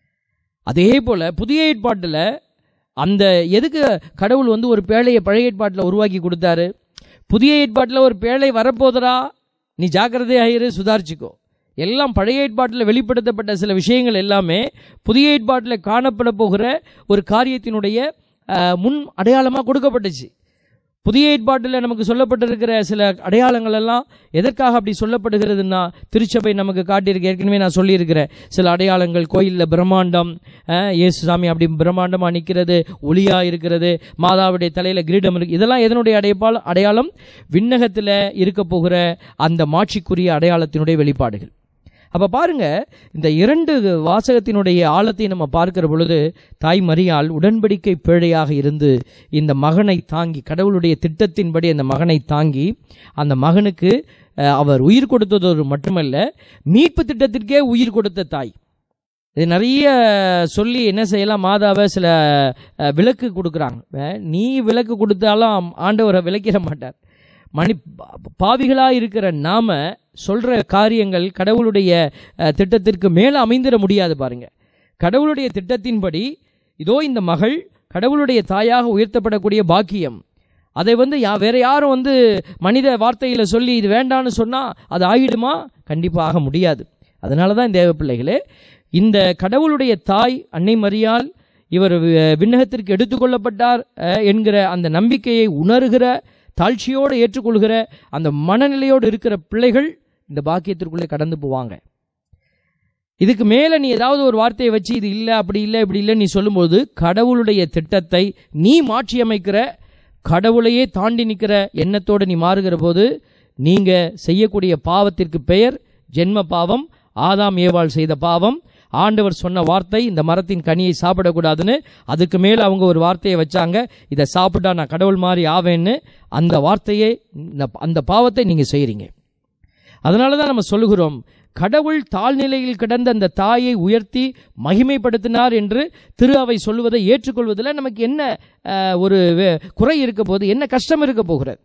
அதே போல புதிய ஏற்பாட்டில் அந்த எதுக்கு கடவுள் வந்து ஒரு பேழையை பழைய ஏற்பாட்டில் உருவாக்கி கொடுத்தாரு புதிய ஏற்பாட்டில் ஒரு பேழை வரப்போதரா நீ ஜாக்கிரதையாயிரு சுதாரிச்சுக்கோ எல்லாம் பழைய ஏற்பாட்டில் வெளிப்படுத்தப்பட்ட சில விஷயங்கள் எல்லாமே புதிய ஏற்பாட்டில் காணப்பட போகிற ஒரு காரியத்தினுடைய அஹ், முன் அடையாளமாக கொடுக்கப்பட்டுச்சு புதிய ஏற்பாட்டில் நமக்கு சொல்லப்பட்டிருக்கிற சில அடையாளங்கள் எல்லாம் எதற்காக அப்படி சொல்லப்படுகிறதுன்னா திருச்சபை நமக்கு காட்டியிருக்கு ஏற்கனவே நான் சொல்லியிருக்கிறேன் சில அடையாளங்கள் கோயிலில் பிரம்மாண்டம் அஹ், இயேசு சாமி அப்படி பிரம்மாண்டமாக நிற்கிறது ஒளியாக இருக்கிறது மாதாவுடைய தலையில் கிரீடம் இருக்கு இதெல்லாம் எதனுடைய அடையாளம் அடையாளம் விண்ணகத்தில் இருக்க போகிற அந்த மாட்சிக்குரிய அடையாளத்தினுடைய வெளிப்பாடுகள் அப்போ பாருங்க இந்த இரண்டு வாசகத்தினுடைய ஆழத்தை நம்ம பார்க்கிற பொழுது தாய் மரியாள் உடன்படிக்கை பேழையாக இருந்து இந்த மகனை தாங்கி கடவுளுடைய திட்டத்தின்படி அந்த மகனை தாங்கி அந்த மகனுக்கு அஹ், அவர் உயிர் கொடுத்ததோடு மட்டுமல்ல மீட்பு திட்டத்திற்கே உயிர் கொடுத்த தாய் இது நிறைய சொல்லி என்ன செய்யலாம் மாதாவை சில அஹ், விலக்கு கொடுக்குறாங்க அஹ், நீ விலக்கு கொடுத்தாலும் ஆண்டவரை விலக்கிட மாட்டார் மணி பாவிகளாக இருக்கிற நாம சொல்ற காரியங்கள் கடவுளுடைய அஹ், திட்டத்திற்கு மேலே அமைந்திட முடியாது பாருங்க கடவுளுடைய திட்டத்தின்படி இதோ இந்த மகள் கடவுளுடைய தாயாக உயர்த்தப்படக்கூடிய பாக்கியம் அதை வந்து யா வேற யாரும் வந்து மனித வார்த்தையில சொல்லி இது வேண்டான்னு சொன்னா அது ஆகிடுமா கண்டிப்பாக ஆக முடியாது அதனால தான் தேவ பிள்ளைகளே இந்த கடவுளுடைய தாய் அன்னை மரியாள் இவர் வி- விண்ணகத்திற்கு எடுத்துக்கொள்ளப்பட்டார் அஹ், என்கிற அந்த நம்பிக்கையை உணர்கிற தாழ்ச்சியோடு ஏற்றுக்கொள்கிற அந்த மனநிலையோடு இருக்கிற பிள்ளைகள் இந்த பாக்கியத்திற்குள்ளே கடந்து போவாங்க இதுக்கு மேலே நீ ஏதாவது ஒரு வார்த்தையை வச்சு இது இல்லை அப்படி இல்லை இப்படி இல்லை நீ சொல்லும்போது கடவுளுடைய திட்டத்தை நீ மாற்றி அமைக்கிற கடவுளையே தாண்டி நிற்கிற எண்ணத்தோடு நீ மாறுகிற போது நீங்க செய்யக்கூடிய பாவத்திற்கு பெயர் ஜென்ம பாவம் ஆதாம் ஏவாள் செய்த பாவம் ஆண்டவர் சொன்ன வார்த்தை இந்த மரத்தின் கனியை சாப்பிடக்கூடாதுன்னு அதுக்கு மேல அவங்க ஒரு வார்த்தையை வச்சாங்க இதை சாப்பிட்டா நான் கடவுள் மாதிரி ஆவேன்னு அந்த வார்த்தையை இந்த- அந்த பாவத்தை நீங்க செய்றீங்க அதனால தான் நம்ம சொல்லுகிறோம் கடவுள் தாழ்நிலையில் கிடந்த அந்த தாயை உயர்த்தி மகிமைப்படுத்தினார் என்று திரு அவை சொல்லுவதை ஏற்றுக்கொள்வதில் நமக்கு என்ன அஹ், ஒரு வே- குறை இருக்க போகுது என்ன கஷ்டம் இருக்க போகிறது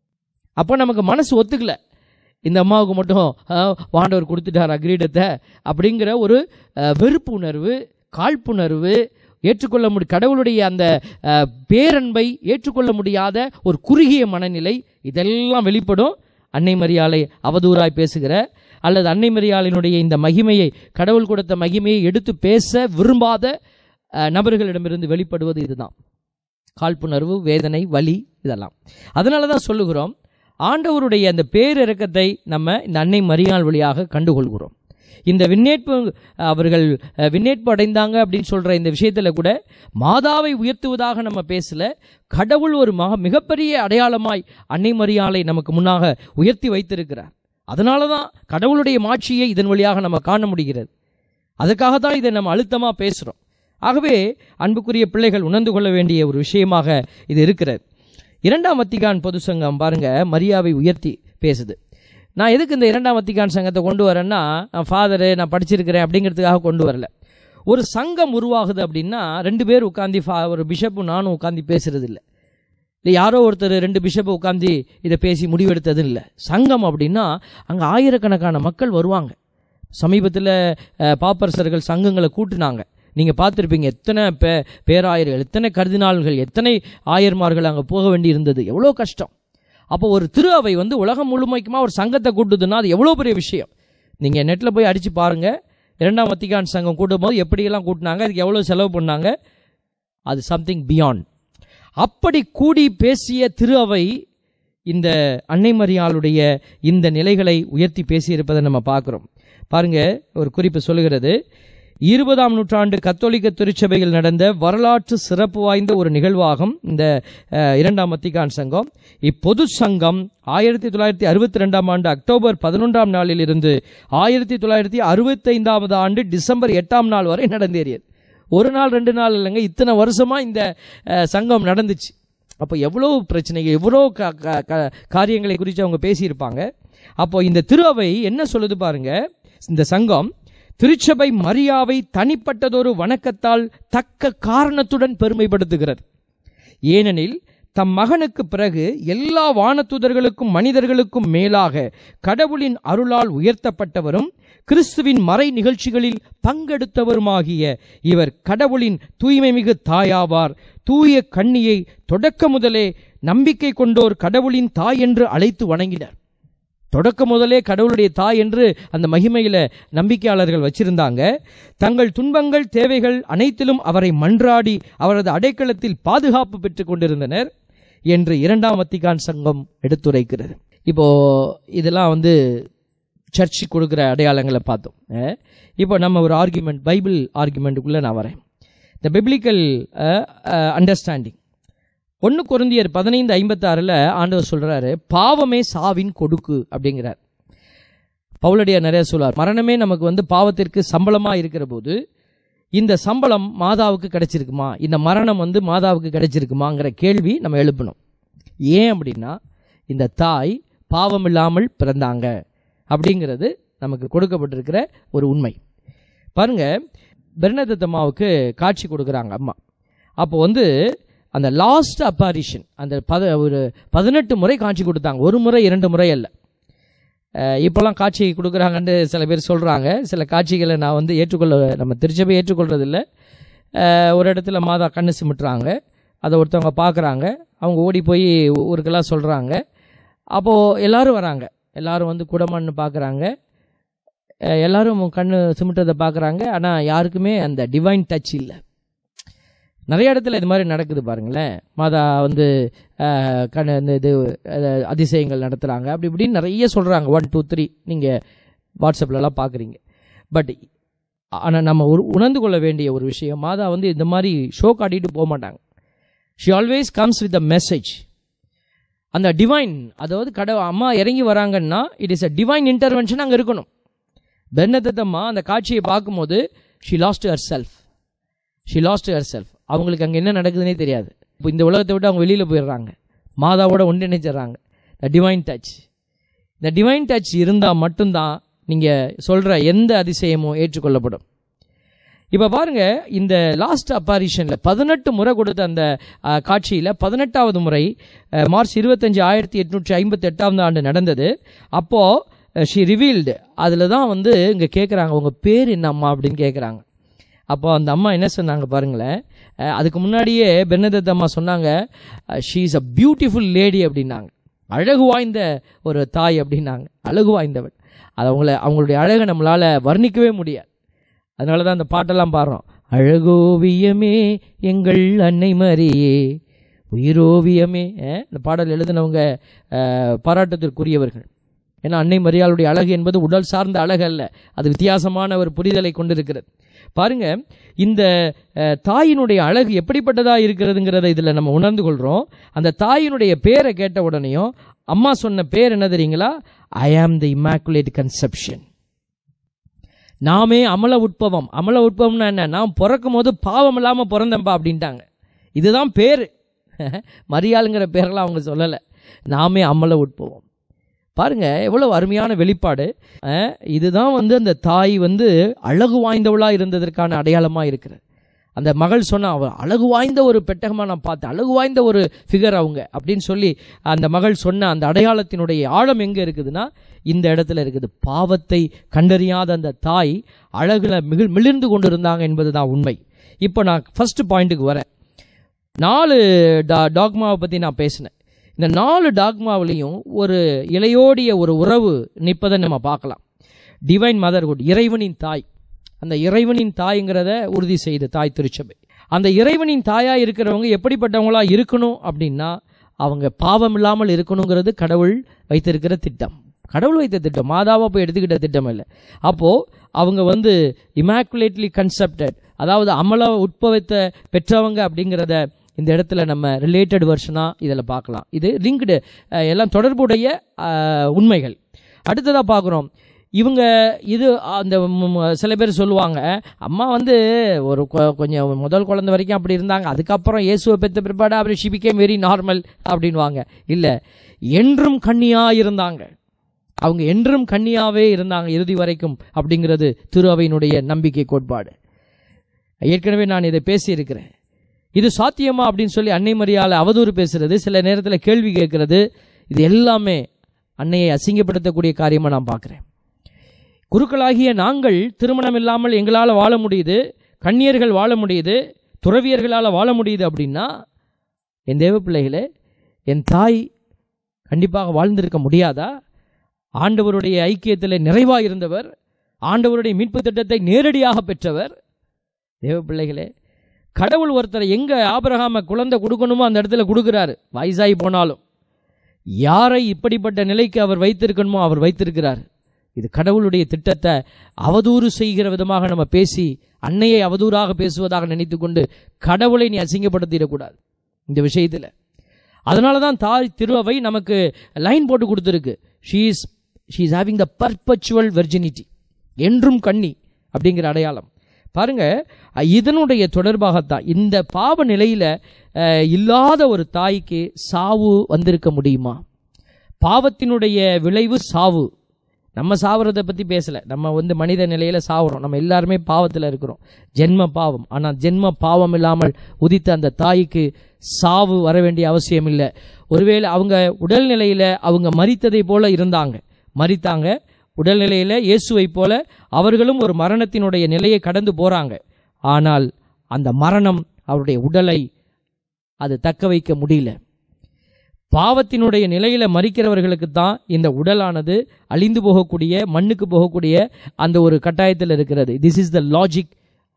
அப்போ நமக்கு மனசு ஒத்துக்கல இந்த அம்மாவுக்கு மட்டும் அஹ், வாண்டவர் கொடுத்துட்டாரா கிரீடத்தை அப்படிங்கிற ஒரு அஹ், வெறுப்பு உணர்வு காழ்ப்புணர்வு ஏற்றுக்கொள்ள முடி கடவுளுடைய அந்த அஹ், பேரன்பை ஏற்றுக்கொள்ள முடியாத ஒரு குறுகிய மனநிலை இதெல்லாம் வெளிப்படும் அன்னை மரியாளை அவதூறாய் பேசுகிற அல்லது அன்னை மரியாளினுடைய இந்த மகிமையை கடவுள் கொடுத்த மகிமையை எடுத்து பேச விரும்பாத அஹ், நபர்களிடமிருந்து வெளிப்படுவது இதுதான் காழ்ப்புணர்வு வேதனை வலி இதெல்லாம் அதனால தான் சொல்லுகிறோம் ஆண்டவருடைய அந்த பேரிரக்கத்தை நம்ம இந்த அன்னை மரியாள் வழியாக கண்டுகொள்கிறோம் இந்த விண்ணேற்பு அவர்கள் அஹ், விண்ணேற்பு அடைந்தாங்க அப்படின்னு சொல்ற இந்த விஷயத்துல கூட மாதாவை உயர்த்துவதாக நம்ம பேசல கடவுள் ஒரு மக மிகப்பெரிய அடையாளமாய் அன்னை மரியாளை நமக்கு முன்னாக உயர்த்தி வைத்திருக்கிறார் அதனால தான் கடவுளுடைய மாட்சியை இதன் வழியாக நம்ம காண முடிகிறது அதுக்காக தான் இதை நம்ம அழுத்தமாக பேசுகிறோம் ஆகவே அன்புக்குரிய பிள்ளைகள் உணர்ந்து கொள்ள வேண்டிய ஒரு விஷயமாக இது இருக்கிறது இரண்டாம் வத்திகான் பொது சங்கம் பாருங்க மரியாவை உயர்த்தி பேசுது நான் எதுக்கு இந்த இரண்டாம் வத்திகான் சங்கத்தை கொண்டு வரேன்னா நான் ஃபாதரு நான் படிச்சிருக்கிறேன் அப்படிங்கிறதுக்காக கொண்டு வரல ஒரு சங்கம் உருவாகுது அப்படின்னா ரெண்டு பேர் உட்காந்து ஒரு பிஷப்பும் நானும் உட்காந்து பேசுறது இல்லை இல்லை யாரோ ஒருத்தர் ரெண்டு பிஷப்பை உட்காந்து இதை பேசி முடிவெடுத்தது இல்லை சங்கம் அப்படின்னா அங்கே ஆயிரக்கணக்கான மக்கள் வருவாங்க சமீபத்தில் பாப்பரசர்கள் சங்கங்களை கூட்டுனாங்க நீங்கள் பார்த்துருப்பீங்க எத்தனை பே பேராயர்கள் எத்தனை கர்தினால்கள் எத்தனை ஆயர்மார்கள் அங்கே போக வேண்டி இருந்தது எவ்வளோ கஷ்டம் அப்போ ஒரு திரு அவை வந்து உலகம் முழுமைக்குமா ஒரு சங்கத்தை கூட்டுதுன்னா அது எவ்வளோ பெரிய விஷயம் நீங்கள் நெட்டில் போய் அடித்து பாருங்கள் இரண்டாம் வத்திகான் சங்கம் கூட்டும் போது எப்படியெல்லாம் கூட்டினாங்க அதுக்கு எவ்வளோ செலவு பண்ணாங்க அது சம்திங் பியாண்ட் அப்படி கூடி பேசிய திரு அவை இந்த அன்னை மரியாளுடைய இந்த நிலைகளை உயர்த்தி பேசியிருப்பதை நம்ம பார்க்குறோம் பாருங்க ஒரு குறிப்பு சொல்லுகிறது இருபதாம் நூற்றாண்டு கத்தோலிக்க திருச்சபையில் நடந்த வரலாற்று சிறப்பு வாய்ந்த ஒரு நிகழ்வாகும் இந்த அஹ், இரண்டாம் வத்திகான் சங்கம் இப்பொது சங்கம் ஆயிரத்தி தொள்ளாயிரத்தி அறுபத்தி ரெண்டாம் ஆண்டு அக்டோபர் பதினொன்றாம் நாளில் இருந்து ஆயிரத்தி தொள்ளாயிரத்தி அறுபத்தைந்தாவது ஆண்டு டிசம்பர் எட்டாம் நாள் வரை நடந்தேறியது ஒரு நாள் ரெண்டு நாள் இல்லைங்க இத்தனை வருஷமா இந்த அஹ், சங்கம் நடந்துச்சு அப்போ எவ்வளோ பிரச்சனைகள் எவ்வளோ க- க- க- காரியங்களை குறித்து அவங்க பேசியிருப்பாங்க அப்போ இந்த திருஅவை என்ன சொல்லுது பாருங்க இந்த சங்கம் திருச்சபை மரியாவை தனிப்பட்டதொரு வணக்கத்தால் தக்க காரணத்துடன் பெருமைப்படுத்துகிறது ஏனெனில் தம் மகனுக்கு பிறகு எல்லா வானதூதர்களுக்கும் மனிதர்களுக்கும் மேலாக கடவுளின் அருளால் உயர்த்தப்பட்டவரும் கிறிஸ்துவின் மறை நிகழ்ச்சிகளில் பங்கெடுத்தவருமாகிய இவர் கடவுளின் தூய்மை மிகு தாயாவார் தூய கண்ணியை தொடக்க முதலே நம்பிக்கை கொண்டோர் கடவுளின் தாய் என்று அழைத்து வணங்கினர் தொடக்க முதலே கடவுளுடைய தாய் என்று அந்த மகிமையில நம்பிக்கையாளர்கள் வச்சிருந்தாங்க தங்கள் துன்பங்கள் தேவைகள் அனைத்திலும் அவரை மன்றாடி அவரது அடைக்கலத்தில் பாதுகாப்பு பெற்றுக் கொண்டிருந்தனர் என்று இரண்டாம் வத்திகான் சங்கம் எடுத்துரைக்கிறது இப்போ இதெல்லாம் வந்து சர்ச்சு கொடுக்குற அடையாளங்களை பார்த்தோம் அஹ், இப்போ நம்ம ஒரு ஆர்குமெண்ட் பைபிள் ஆர்குமெண்ட்டுக்குள்ளே நான் வரேன் இந்த பிப்ளிக்கல் அண்டர்ஸ்டாண்டிங் ஒன்று குருந்தியர் பதினைந்து ஐம்பத்தாறில் ஆண்டவர் சொல்கிறாரு பாவமே சாவின் கொடுக்கு அப்படிங்கிறார் பவுலடியார் நிறைய சொல்றார் மரணமே நமக்கு வந்து பாவத்திற்கு சம்பளமாக இருக்கிற போது இந்த சம்பளம் மாதாவுக்கு கிடைச்சிருக்குமா இந்த மரணம் வந்து மாதாவுக்கு கிடைச்சிருக்குமாங்கிற கேள்வி நம்ம எழுப்பணும் ஏன் அப்படின்னா இந்த தாய் பாவம் இல்லாமல் பிறந்தாங்க அப்படிங்கிறது நமக்கு கொடுக்கப்பட்டிருக்கிற ஒரு உண்மை பாருங்க பெர்னதத்தம்மாவுக்கு காட்சி கொடுக்குறாங்க அம்மா அப்போ வந்து அந்த லாஸ்ட் அப்பாரிஷன் அந்த பத ஒரு பதினெட்டு முறை காட்சி கொடுத்தாங்க ஒரு முறை இரண்டு முறை அல்ல அஹ் இப்போல்லாம் காட்சி கொடுக்குறாங்கன்னு சில பேர் சொல்கிறாங்க சில காட்சிகளை நான் வந்து ஏற்றுக்கொள்ள நம்ம திருச்சபை ஏற்றுக்கொள்றதில்ல அஹ் ஒரு இடத்துல மாதா கண்ணு சிமிட்டுறாங்க அதை ஒருத்தவங்க பார்க்குறாங்க அவங்க ஓடி போய் ஊருக்கெல்லாம் சொல்கிறாங்க அப்போது எல்லாரும் வராங்க எல்லாரும் வந்து குடமண்ணு பார்க்குறாங்க எல்லாரும் கண்ணு சிமிட்டதை பார்க்குறாங்க ஆனால் யாருக்குமே அந்த டிவைன் டச் இல்லை நிறைய இடத்துல இது மாதிரி நடக்குது பாருங்களேன் மாதா வந்து அஹ், கண்ணு இந்த இது அஹ், அதிசயங்கள் நடத்துகிறாங்க அப்படி இப்படின்னு நிறைய சொல்கிறாங்க ஒன் டூ த்ரீ நீங்கள் வாட்ஸ்அப்லலாம் பார்க்குறீங்க பட் ஆனால் நம்ம ஒரு உணர்ந்து கொள்ள வேண்டிய ஒரு விஷயம் மாதா வந்து இந்த மாதிரி ஷோ காட்டிட்டு போக மாட்டாங்க she always comes with a message அந்த டிவைன் அதாவது கட அம்மா இறங்கி வராங்கன்னா it is a divine intervention அங்கே இருக்கணும் பென்னதத்தம்மா அந்த காட்சியை பார்க்கும்போது she lost herself she lost herself அவங்களுக்கு அங்கே என்ன நடக்குதுன்னே தெரியாது இப்போ இந்த உலகத்தை விட்டு அவங்க வெளியில் போயிடுறாங்க மாதாவோட ஒன்றிணைச்சிடுறாங்க த டிவைன் டச் இந்த டிவைன் டச் இருந்தால் மட்டும்தான் நீங்கள் சொல்கிற எந்த அதிசயமும் ஏற்றுக்கொள்ளப்படும் இப்போ பாருங்க இந்த லாஸ்ட் அப்பாரிஷனில் பதினெட்டு முறை கொடுத்த அந்த காட்சியில் பதினெட்டாவது முறை அஹ், மார்ச் இருபத்தஞ்சு ஆயிரத்தி எட்நூற்றி ஐம்பத்தி எட்டாவது ஆண்டு நடந்தது அப்போது ஷி ரிவீல்டு அதில் தான் வந்து இங்கே கேட்குறாங்க உங்கள் பேர் என்ன அம்மா அப்படின்னு கேட்குறாங்க அப்போ அந்த அம்மா என்ன சொன்னாங்க பாருங்களேன் அஹ், அதுக்கு முன்னாடியே பென்னதத் அம்மா சொன்னாங்க she is a beautiful lady அப்படின்னாங்க அழகு வாய்ந்த ஒரு தாய் அப்படின்னாங்க அழகு வாய்ந்தவள் அது அவங்கள அவங்களுடைய அழகை நம்மளால் வர்ணிக்கவே முடியாது அதனால தான் அந்த பாட்டெல்லாம் பாடுறோம் அழகோவியமே எங்கள் அன்னை மரியே உயிரோவியமே அஹ், இந்த பாடல் எழுதினவங்க அஹ், பாராட்டத்திற்குரியவர்கள் ஏன்னா அன்னை மரியாளுடைய அழகு என்பது உடல் சார்ந்த அழகு அல்ல அது வித்தியாசமான ஒரு புரிதலை கொண்டிருக்கிறது பாருங்க இந்த அஹ், தாயினுடைய அழகு எப்படிப்பட்டதா இருக்கிறதுங்கிறத இதில் நம்ம உணர்ந்து கொள்கிறோம் அந்த தாயினுடைய பேரை கேட்ட உடனேயும் அம்மா சொன்ன பேர் என்ன தெரியுங்களா ஐ ஆம் த இமாக்குலேட் கன்செப்ஷன் நாமே அமல உட்பவம் அமல உட்பவம்னா என்ன நான் பிறக்கும் போது பாவம் இல்லாமல் பிறந்தேன்ப்பா அப்படின்ட்டாங்க இதுதான் பேர் மரியாளுங்கிற பேரெல்லாம் அவங்க சொல்லலை நாமே அமல உட்பவம் பாருங்க எவ்வளவு அருமையான வெளிப்பாடு அஹ், இதுதான் வந்து அந்த தாய் வந்து அழகு வாய்ந்தவளா இருந்ததற்கான அடையாளமா இருக்கிறது அந்த மகள் சொன்னா அவ அழகு வாய்ந்த ஒரு பெட்டகமா நான் பார்த்தேன் அழகு வாய்ந்த ஒரு ஃபிகர் அவங்க அப்படின்னு சொல்லி அந்த மகள் சொன்ன அந்த அடையாளத்தினுடைய ஆழம் எங்க இருக்குதுன்னா இந்த இடத்துல இருக்குது பாவத்தை கண்டறியாத அந்த தாய் அழகுல மிகு மிளிர்ந்து கொண்டிருந்தாங்க என்பதுதான் உண்மை இப்போ நான் ஃபர்ஸ்ட் பாயிண்ட்டுக்கு வரேன் நாலு டா டாக்மாவை பற்றி நான் பேசினேன் இந்த நாலு டாக்மாவிலையும் ஒரு இலையோடிய ஒரு உறவு நிற்பதை நம்ம பார்க்கலாம் டிவைன் மதர்ஹுட் இறைவனின் தாய் அந்த இறைவனின் தாய்ங்கிறத உறுதி செய்து தாய் திருச்சபை அந்த இறைவனின் தாயா இருக்கிறவங்க எப்படிப்பட்டவங்களா இருக்கணும் அப்படின்னா அவங்க பாவம் இல்லாமல் இருக்கணுங்கிறது கடவுள் வைத்திருக்கிற திட்டம் கடவுள் வைத்த திட்டம் மாதாவா போய் எடுத்துக்கிட்ட திட்டம் இல்லை அப்போ அவங்க வந்து இமாக்குலேட்லி கன்செப்டட் அதாவது அமல உட்பவித்த பெற்றவங்க அப்படிங்கிறத இந்த இடத்துல நம்ம ரிலேட்டட் வெர்ஷனாக இதில் பார்க்கலாம் இது லிங்க்டு எல்லாம் தொடர்புடைய அஹ், உண்மைகள் அடுத்ததாக பார்க்குறோம் இவங்க இது அந்த ம், ம், சில பேர் சொல்லுவாங்க அம்மா வந்து ஒரு கொ- கொஞ்சம் முதல் குழந்தை வரைக்கும் அப்படி இருந்தாங்க அதுக்கப்புறம் இயேசுவை பெற்ற பிற்பாடு அப்புறம் ஷி became வெரி நார்மல் அப்படின்வாங்க இல்லை என்றும் கன்னியா இருந்தாங்க அவங்க என்றும் கன்னியாவே இருந்தாங்க இறுதி வரைக்கும் அப்படிங்கிறது திரு அவையினுடைய நம்பிக்கை கோட்பாடு ஏற்கனவே நான் இதை பேசியிருக்கிறேன் இது சாத்தியமா அப்படின்னு சொல்லி அன்னை மரியாதை அவதூறு பேசுறது சில நேரத்தில் கேள்வி கேட்கறது இது எல்லாமே அன்னையை அசிங்கப்படுத்தக்கூடிய காரியமா நான் பார்க்குறேன் குருக்களாகிய நாங்கள் திருமணம் இல்லாமல் எங்களால் வாழ முடியுது கன்னியர்கள் வாழ முடியுது துறவியர்களால் வாழ முடியுது அப்படின்னா என் தேவ பிள்ளைகளே என் தாய் கண்டிப்பாக வாழ்ந்திருக்க முடியாதா ஆண்டவருடைய ஐக்கியத்தில் நிறைவாக இருந்தவர் ஆண்டவருடைய மீட்பு திட்டத்தை நேரடியாக பெற்றவர் தேவ பிள்ளைகளே கடவுள் ஒருத்தரை எங்க ஆபிரகாம குழந்தை கொடுக்கணுமோ அந்த இடத்துல கொடுக்குறாரு வயசாகி போனாலும் யாரை இப்படிப்பட்ட நிலைக்கு அவர் வைத்திருக்கணுமோ அவர் வைத்திருக்கிறார் இது கடவுளுடைய திட்டத்தை அவதூறு செய்கிற விதமாக நம்ம பேசி அன்னையை அவதூறாக பேசுவதாக நினைத்துக்கொண்டு கடவுளை நீ அசிங்கப்படுத்திடக்கூடாது இந்த விஷயத்தில் அதனால தான் தாய் திருவை நமக்கு லைன் போட்டு கொடுத்துருக்கு she is she is having the perpetual virginity என்றும் கண்ணி அப்படிங்கிற அடையாளம் பாருங்க அஹ், இதனுடைய தொடர்பாகத்தான் இந்த பாவ நிலையில அஹ், இல்லாத ஒரு தாய்க்கு சாவு வந்திருக்க முடியுமா பாவத்தினுடைய விளைவு சாவு நம்ம சாவறதை பற்றி பேசலை நம்ம வந்து மனித நிலையில் சாவுறோம் நம்ம எல்லாருமே பாவத்தில் இருக்கிறோம் ஜென்ம பாவம் ஆனால் ஜென்ம பாவம் இல்லாமல் உதித்த அந்த தாய்க்கு சாவு வர வேண்டிய அவசியம் இல்லை ஒருவேளை அவங்க உடல்நிலையில் அவங்க மரித்ததை போல இருந்தாங்க மரித்தாங்க உடல்நிலையில் இயேசுவை போல அவர்களும் ஒரு மரணத்தினுடைய நிலையை கடந்து போகிறாங்க ஆனால் அந்த மரணம் அவருடைய உடலை அது தக்க வைக்க முடியல பாவத்தினுடைய நிலையில மறிக்கிறவர்களுக்கு தான் இந்த உடலானது அழிந்து போகக்கூடிய மண்ணுக்கு போகக்கூடிய அந்த ஒரு கட்டாயத்தில் இருக்கிறது திஸ் இஸ் த லாஜிக்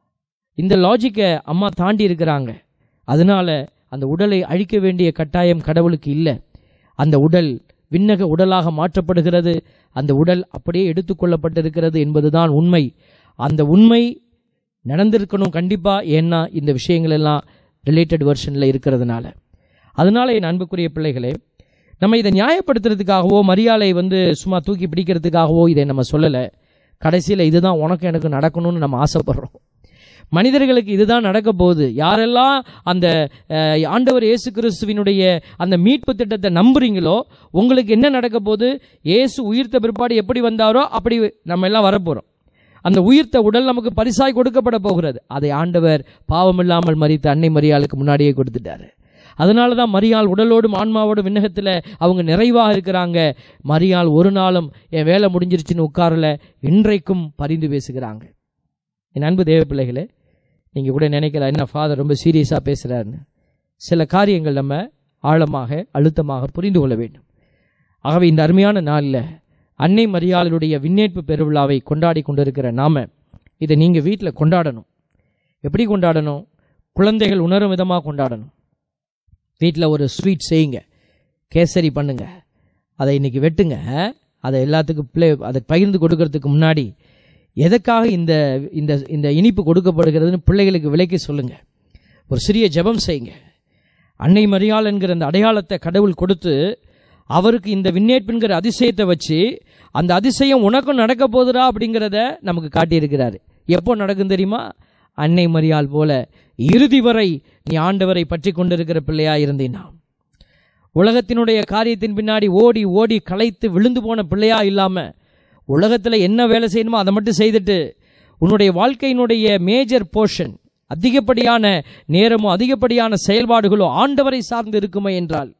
இந்த லாஜிக்கை அம்மா தாண்டி இருக்கிறாங்க அதனால அந்த உடலை அழிக்க வேண்டிய கட்டாயம் கடவுளுக்கு இல்லை அந்த உடல் விண்ணக உடலாக மாற்றப்படுகிறது அந்த உடல் அப்படியே எடுத்துக்கொள்ளப்பட்டிருக்கிறது என்பதுதான் உண்மை அந்த உண்மை நடந்திருக்கணும் கண்டிப்பா ஏன்னா இந்த விஷயங்கள் எல்லாம் ரிலேட்டட் வெர்ஷன்ல இருக்கிறதுனால அதனால என் அன்புக்குரிய பிள்ளைகளே நம்ம இதை நியாயப்படுத்துறதுக்காகவோ மரியாதை வந்து சும்மா தூக்கி பிடிக்கிறதுக்காகவோ இதை நம்ம சொல்லலை கடைசியில் இதுதான் உனக்கு எனக்கு நடக்கணும்னு நம்ம ஆசைப்படுறோம் மனிதர்களுக்கு இதுதான் நடக்க போகுது யாரெல்லாம் அந்த அஹ், ஆண்டவர் இயேசு கிறிஸ்துவினுடைய அந்த மீட்பு திட்டத்தை நம்புறீங்களோ உங்களுக்கு என்ன நடக்க போகுது இயேசு உயிர்த்த பிற்பாடு எப்படி வந்தாரோ அப்படி நம்ம எல்லாம் வரப்போகிறோம் அந்த உயிர்த்த உடல் நமக்கு பரிசாய் கொடுக்கப்பட போகிறது அதை ஆண்டவர் பாவமில்லாமல் மறித்த அன்னை மரியாளுக்கு முன்னாடியே கொடுத்துட்டாரு அதனால தான் மரியாள் உடலோடும் ஆன்மாவோடும் விண்ணகத்தில் அவங்க நிறைவாக இருக்கிறாங்க மரியாள் ஒரு நாளும் என் வேலை முடிஞ்சிருச்சுன்னு உட்காரல இன்றைக்கும் பரிந்து பேசுகிறாங்க என் அன்பு தேவ பிள்ளைகளே நீங்கள் கூட நினைக்கலாம் என்ன ஃபாதர் ரொம்ப சீரியஸாக பேசுகிறாருன்னு சில காரியங்கள் நம்ம ஆழமாக அழுத்தமாக புரிந்து கொள்ள வேண்டும் ஆகவே இந்த அருமையான நாளில் அன்னை மரியாளுடைய விண்ணேற்பு பெருவிழாவை கொண்டாடி கொண்டிருக்கிற நாம இதை நீங்கள் வீட்டில் கொண்டாடணும் எப்படி கொண்டாடணும் குழந்தைகள் உணரும் விதமாக கொண்டாடணும் வீட்டில் ஒரு ஸ்வீட் செய்யுங்க கேசரி பண்ணுங்க அதை இன்னைக்கு வெட்டுங்க அதை எல்லாத்துக்கும் பிள்ளை அதை பகிர்ந்து கொடுக்கறதுக்கு முன்னாடி எதற்காக இந்த இந்த இந்த இனிப்பு கொடுக்கப்படுகிறதுன்னு பிள்ளைகளுக்கு விலைக்கு சொல்லுங்க ஒரு சிறிய ஜெபம் செய்யுங்க அன்னை மரியாள் என்கிற அந்த அடையாளத்தை கடவுள் கொடுத்து அவருக்கு இந்த விண்ணேற்புங்கிற அதிசயத்தை வச்சு அந்த அதிசயம் உனக்கும் நடக்க போகுதுடா அப்படிங்கிறத நமக்கு காட்டியிருக்கிறாரு எப்போ நடக்கும் தெரியுமா அன்னை மரியாள் போல இறுதி வரை நீ ஆண்டவரை பற்றி கொண்டிருக்கிற பிள்ளையா இருந்தீனா உலகத்தினுடைய காரியத்தின் பின்னாடி ஓடி ஓடி களைத்து விழுந்து போன பிள்ளையா இல்லாம உலகத்துல என்ன வேலை செய்யணுமோ அதை மட்டும் செய்துட்டு உன்னுடைய வாழ்க்கையினுடைய மேஜர் போர்ஷன் அதிகப்படியான நேரமோ அதிகப்படியான செயல்பாடுகளோ ஆண்டவரை சார்ந்து இருக்குமே என்றால்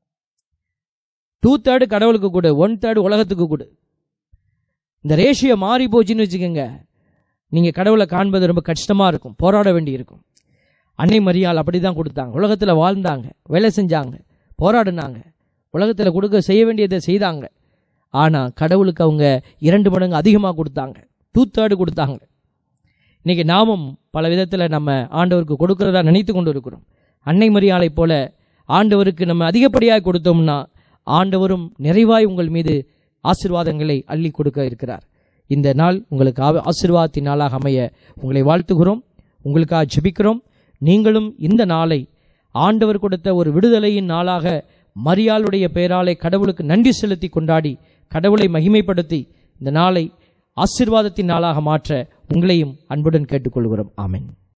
டூ தேர்டு கடவுளுக்கு கொடு ஒன் தேர்டு உலகத்துக்கு கொடு இந்த ரேஷியோ மாறி போச்சுன்னு வச்சுக்கோங்க நீங்கள் கடவுளை காண்பது ரொம்ப கஷ்டமாக இருக்கும் போராட வேண்டி இருக்கும் அன்னை மரியாள் அப்படி தான் கொடுத்தாங்க உலகத்தில் வாழ்ந்தாங்க வேலை செஞ்சாங்க போராடினாங்க உலகத்தில் கொடுக்க செய்ய வேண்டியதை செய்தாங்க ஆனால் கடவுளுக்கு அவங்க இரண்டு மடங்கு அதிகமாக கொடுத்தாங்க டூ தேர்டு கொடுத்தாங்க இன்னைக்கு நாமும் பல விதத்தில் நம்ம ஆண்டவருக்கு கொடுக்கிறதா நினைத்து கொண்டு இருக்கிறோம் அன்னை மரியாதை போல ஆண்டவருக்கு நம்ம அதிகப்படியாக கொடுத்தோம்னா ஆண்டவரும் நிறைவாய் உங்கள் மீது ஆசீர்வாதங்களை அள்ளி கொடுக்க இருக்கிறார் இந்த நாள் உங்களுக்கு ஆ- ஆசீர்வாதத்தின் நாளாக அமைய உங்களை வாழ்த்துகிறோம் உங்களுக்காக ஜெபிக்கிறோம் நீங்களும் இந்த நாளை ஆண்டவர் கொடுத்த ஒரு விடுதலையின் நாளாக மரியாளுடைய பெயராலே கடவுளுக்கு நன்றி செலுத்தி கொண்டாடி கடவுளை மகிமைப்படுத்தி இந்த நாளை ஆசீர்வாதத்தின் நாளாக மாற்ற உங்களையும் அன்புடன் கேட்டுக்கொள்கிறோம் ஆமென்